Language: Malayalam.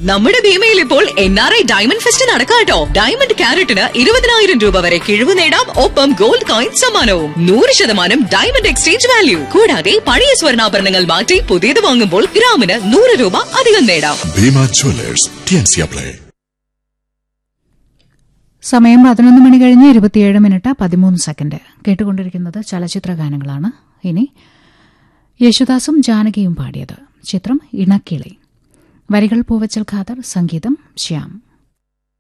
നമ്മുടെ ഭീമയിൽ ഇപ്പോൾ N R I diamond fest നടക്കാട്ടോ ഡയമണ്ട് ക്യാരറ്റിന് ഇരുപതിനായിരം രൂപ വരെ കിഴിവ് നേടാം ഒപ്പം ഗോൾഡ് കോയിൻ സമ്മാനവും നൂറ് ശതമാനം ഡയമണ്ട് എക്സ്ചേഞ്ച് വാല്യൂ കൂടാതെ പഴയ സ്വർണ്ണാഭരണങ്ങൾ മാറ്റി പുതിയത് വാങ്ങുമ്പോൾ ഗ്രാമിന് നൂറ് രൂപ അധികം നേടാം ഭീമ ജ്വല്ലേഴ്സ് ടിഎൻസി അപ്ലൈ സമയം പതിനൊന്ന് മണി കഴിഞ്ഞ് ഇരുപത്തിയേഴ് മിനിറ്റ് പതിമൂന്ന് സെക്കൻഡ് കേട്ടുകൊണ്ടിരിക്കുന്നത് ചലച്ചിത്ര ഗാനങ്ങളാണ് ഇനി യേശുദാസും ജാനകിയും പാടിയത് ചിത്രം ഇണക്കിളി വരികൾ പൂവച്ചൽ ഖാദർ സംഗീതം ശ്യാം